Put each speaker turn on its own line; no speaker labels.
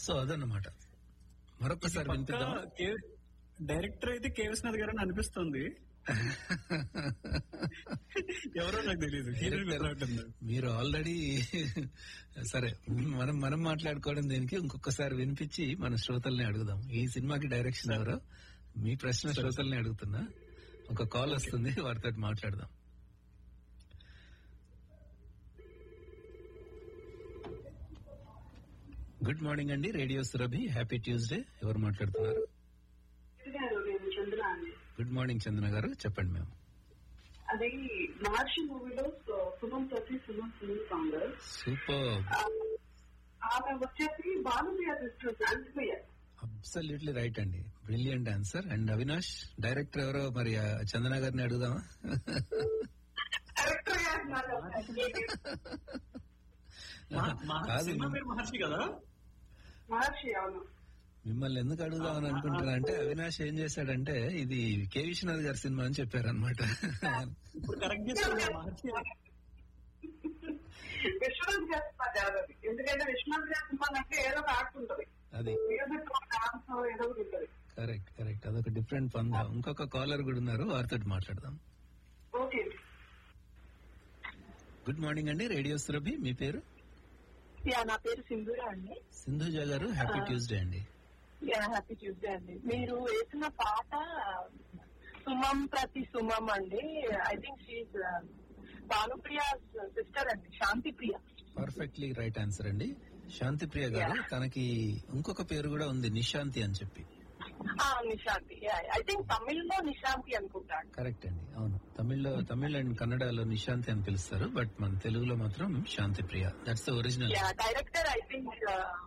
So అదన్నమాట మరొకసారి వినిపిద్దాం
director అయితే కే విశ్వనాథ్ గారు అని అనిపిస్తుంది ఎవరో నాకు తెలియదు హీరో గుర్తురావట్లేదు
మీరు ఆల్రెడీ సరే మనం మనం మాట్లాడుకోవడం దీనికి ఇంకొకసారి వినిపించి మన శ్రోతల్ని అడుగుదాం ఈ సినిమాకి డైరెక్షన్ ఎవరో మీ ప్రశ్న శ్రోతల్ని అడుగుతున్నా ఒక కాల్ వస్తుంది వారితో మాట్లాడదాం గుడ్ మార్నింగ్ అండి రేడియో సురభి హ్యాపీ ట్యూస్డే ఎవరు మాట్లాడుతున్నారు
గారు నేను చంద్ర అండి
గుడ్ మార్నింగ్ చందన గారు చెప్పండి మేము
అది మహర్షి మూవీలో సుమన్ ప్రతి సుమన్ సునీల్ సాంగ్
సూపర్
ఆమె వచ్చేసి Bhanupriya sister Shantipriya
absolutely right అండి brilliant answer and Avinash director ఎవరో మరి ఆ చందన గారిని అడుగుదామా
కరెక్ట్ గా అన్నారు.
కాదు
సినిమా పేరు మహర్షి కదా
మహర్షి అవును
మిమ్మల్ని ఎందుకు అడుగుదామని అనుకుంటున్నా అంటే అవినాష్ ఏం చేశాడంటే ఇది కె విశ్వనాథ్ గారి సినిమా అని చెప్పారనమాట
ఇప్పుడు కరెక్ట్ చేస్తున్నా మహర్షి
విశ్వనాథ్ గారి సినిమా కాదు అది ఎందుకంటే విశ్వనాథ్ గారి సినిమా అంటే ఏదో ఒక ఆర్ట్ ఉంటుంది
అది
మ్యూజిక్ డాన్స్ ఏదో ఒకటి ఉంటుంది
కరెక్ట్ కరెక్ట్ అదొక డిఫరెంట్ పంద ఇంకొక కాలర్ కూడా ఉన్నారు వారితో మాట్లాడదాం
ఓకే
గుడ్ మార్నింగ్ అండి రేడియో సురభి మీ పేరు
యా నా పేరు సింధూర అండి
సింధుజ గారు హ్యాపీ ట్యూస్డే అండి
యా హ్యాపీ ట్యూస్డే అండి మీరు వేసిన పాట సుమం ప్రతి సుమం అండి I think she's Bhanupriya sister అండి Shantipriya
perfectly right answer అండి శాంతి ప్రియ గారు తనకి ఇంకొక పేరు కూడా ఉంది నిశాంతి అని చెప్పి
ఆ, నిశాంతి ఐ థింక్ తమిళ్లో నిశాంతి అనుకుంటాను
కరెక్ట్ అండి అవును తమిళ్లో తమిళ్ అండ్ కన్నడలో నిశాంతి అని పిలుస్తారు బట్ మన తెలుగులో మాత్రం Shantipriya that's the original
yeah director I think